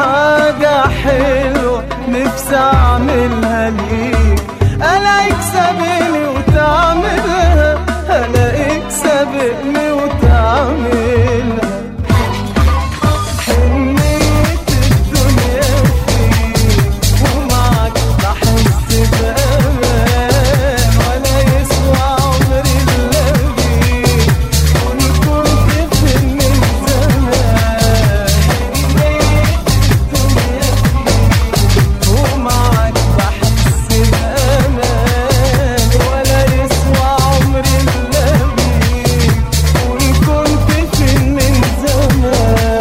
حاجة حلوة نفسي أعملها ليك ألاقيك سابقني وتعملها ألاقيك سابقني وتعملها حنية الدنيا فيك ومعك بحس بأمان ولا يسوى عمري إلا بيك وكنت فين من زمان حنية الدنيا فيك ومعك بحس بأمان ولا يسوى عمري إلا بيك وكنت فين من زمان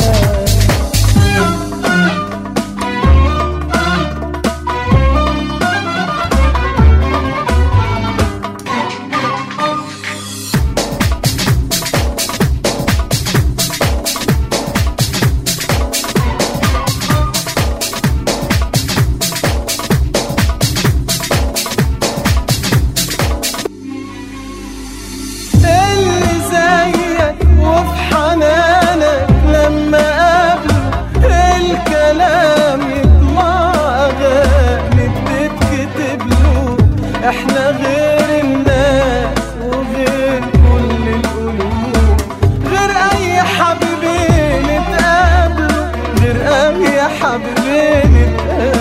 اللي زيك وفي حنانك لما قابله الكلام يطلع اغاني بتتكتب له احنا غير الناس وغير كل القلوب غير اي حبيبين اتقابلوا غير اي حبيبين اتقابلوا